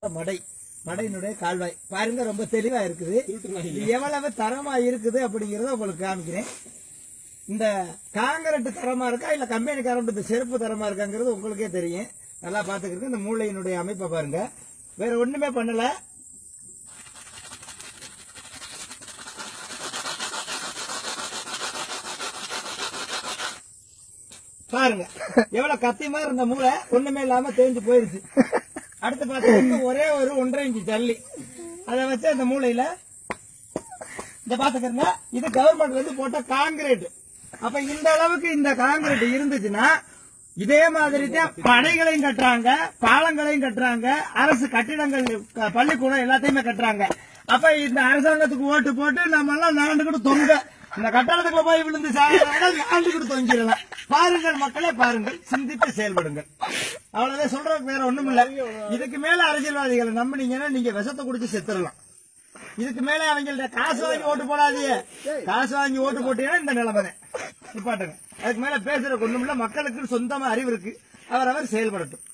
மடை மடையினுடைய கால்வாய் பாருங்க ரொம்ப தெளிவா இருக்குது இது எவ்வளவு தரமா இருக்குது அப்படிங்கறத உங்களுக்கு காமிக்கிறேன் இந்த காங்கிரட் தரமா இருக்கா இல்ல கம்பெனி காரண்ட் செருப்பு தரமா இருக்காங்கிறது உங்களுக்கே தெரியும் நல்லா பாத்துக்கிறது இந்த மூளையினுடைய அமைப்பை பாருங்க வேற ஒண்ணுமே பண்ணல பாருங்க எவ்வளவு கத்தி மாதிரி இருந்த மூளை ஒண்ணுமே இல்லாம தேஞ்சு போயிருச்சு அடுத்து பாத்தீங்கன்னா ஒரே ஒரு ஒன்றரை இன்ச்சு ஜல்லி அதை வச்சு அந்த மூளையில இந்த பாத்துக்கிறங்க இது கவர்மெண்ட் வந்து போட்ட காங்கிரீட் அப்ப இந்த அளவுக்கு இந்த காங்கிரீட் இருந்துச்சுன்னா இதே மாதிரி தான் படைகளையும் கட்டுறாங்க பாலங்களையும் கட்டுறாங்க அரசு கட்டிடங்கள் க- பள்ளிக்கூடம் எல்லாத்தையுமே கட்டுறாங்க அப்ப இந்த அரசாங்கத்துக்கு ஓட்டு போட்டு நம்ம எல்லாம் நாண்டுகிட்டு தொங்க இந்த கட்டடத்துக்குள்ள போய் விழுந்து நாண்டுகிட்டு தொங்கிடலாம் பாருங்கள் மக்களே பாருங்கள் சிந்தித்து செயல்படுங்கள் அவ்வளவுதான் சொல்றதுக்கு வேற ஒண்ணும் இல்ல இதுக்கு மேல அரசியல்வாதிகளை நம்பினீங்கன்னா நீங்க விஷத்தை குடிச்சு செத்துடலாம் இதுக்கு மேல அவங்கள்ட்ட காசு வாங்கி ஓட்டு போடாதீங்க காசு வாங்கி ஓட்டு போட்டீங்கன்னா இந்த நிலைமை நிப்பாட்டுங்க அதுக்கு மேல பேசுற ஒண்ணும் இல்ல மக்களுக்கு சொந்தமா அறிவு இருக்கு அவர் அவர் செயல்படட்டும்